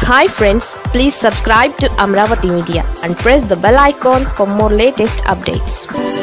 hi friends please subscribe to Amaravati media and press the bell icon for more latest updates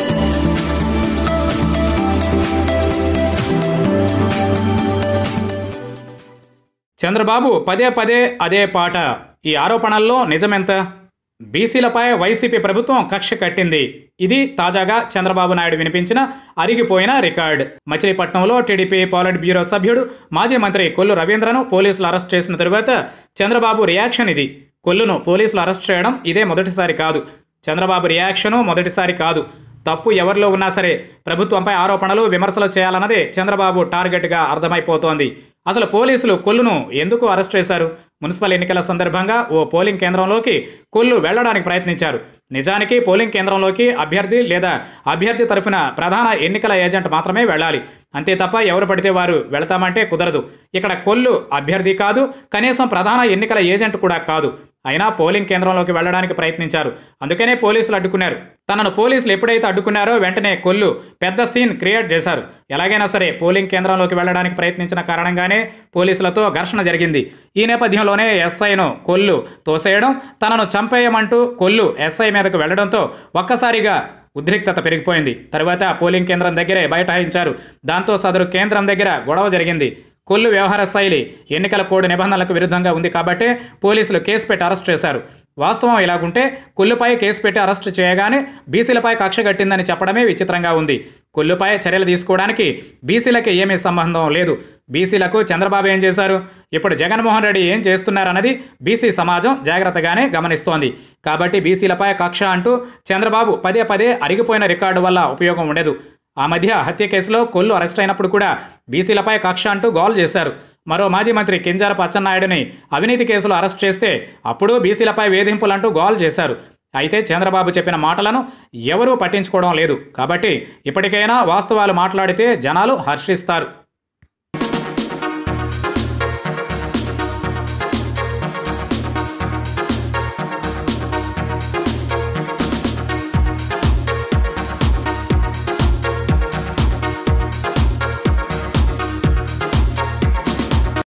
Chandrababu పదే పదే అదే పాట ఈ ఆరోపణల్లో నిజమెంత బీసీలపై వైసీపీ ప్రభుత్వం కక్ష కట్టింది ఇది తాజాగా చంద్రబాబు నాయుడు వినిపించిన అరిగిపోయిన రికార్డ్ మచిలీపట్నంలో టీడీపీ పాలిట్ బ్యూరో సభ్యుడు మాజీ మంత్రి కొల్లు రవీంద్రను పోలీసులు అరెస్ట్ చేసిన తరువాత చంద్రబాబు రియాక్షన్ ఇది కొల్లును పోలీసులు అరెస్ట్ చేయడం ఇదే మొదటిసారి కాదు చంద్రబాబు రియాక్షను మొదటిసారి కాదు తప్పు ఎవరిలో ఉన్నా సరే ప్రభుత్వంపై ఆరోపణలు విమర్శలు చేయాలన్నదే చంద్రబాబు టార్గెట్గా అర్థమైపోతోంది అసలు పోలీసులు కొల్లును ఎందుకు అరెస్ట్ చేశారు మున్సిపల్ ఎన్నికల సందర్భంగా ఓ పోలింగ్ కేంద్రంలోకి కొల్లు వెళ్లడానికి ప్రయత్నించారు నిజానికి పోలింగ్ కేంద్రంలోకి అభ్యర్థి లేదా అభ్యర్థి తరఫున ప్రధాన ఎన్నికల ఏజెంట్ మాత్రమే వెళ్ళాలి అంతే తప్ప ఎవరు పడితే వారు వెళతామంటే కుదరదు ఇక్కడ కొల్లు అభ్యర్థి కాదు కనీసం ప్రధాన ఎన్నికల ఏజెంట్ కూడా కాదు అయినా పోలింగ్ కేంద్రంలోకి వెళ్ళడానికి ప్రయత్నించారు అందుకనే పోలీసులు అడ్డుకున్నారు తనను పోలీసులు ఎప్పుడైతే అడ్డుకున్నారో వెంటనే కొల్లు పెద్ద సీన్ క్రియేట్ చేశారు ఎలాగైనా సరే పోలింగ్ కేంద్రంలోకి వెళ్ళడానికి ప్రయత్నించిన కారణంగానే పోలీసులతో ఘర్షణ జరిగింది ఈ నేపథ్యంలోనే ఎస్ఐను కొల్లు తోసేయడం తనను చంపేయమంటూ కొల్లు ఎస్ఐ మీదకు వెళ్లడంతో ఒక్కసారిగా ఉద్రిక్తత పెరిగిపోయింది తరువాత పోలింగ్ కేంద్రం దగ్గరే బైఠాయించారు దాంతో సదరు కేంద్రం దగ్గర గొడవ జరిగింది కొల్లు వ్యవహార శైలి ఎన్నికల కోడ్ నిబంధనలకు విరుద్ధంగా ఉంది కాబట్టే పోలీసులు కేసు పెట్టి అరెస్ట్ చేశారు వాస్తవం ఇలాగుంటే కొల్లుపై కేసు పెట్టి అరెస్టు చేయగానే బీసీలపై కక్ష కట్టిందని చెప్పడమే విచిత్రంగా ఉంది కొల్లుపై చర్యలు తీసుకోవడానికి బీసీలకి ఏమీ సంబంధం లేదు బీసీలకు చంద్రబాబు ఏం చేశారు ఇప్పుడు జగన్మోహన్ రెడ్డి ఏం చేస్తున్నారన్నది బీసీ సమాజం జాగ్రత్తగానే గమనిస్తోంది కాబట్టి బీసీలపై కక్ష అంటూ చంద్రబాబు పదే పదే అరిగిపోయిన రికార్డు వల్ల ఉపయోగం ఉండదు ఆ మధ్య హత్య కేసులో కొల్లు అరెస్ట్ అయినప్పుడు కూడా బీసీలపై కక్ష అంటూ గోల్ చేశారు మరో మాజీ మంత్రి కింజారపు అచ్చెన్నాయుడిని అవినీతి కేసులో అరెస్ట్ చేస్తే అప్పుడు బీసీలపై వేధింపులంటూ గోల్ చేశారు అయితే చంద్రబాబు చెప్పిన మాటలను ఎవరూ పట్టించుకోవడం లేదు కాబట్టి ఇప్పటికైనా వాస్తవాలు మాట్లాడితే జనాలు హర్షిస్తారు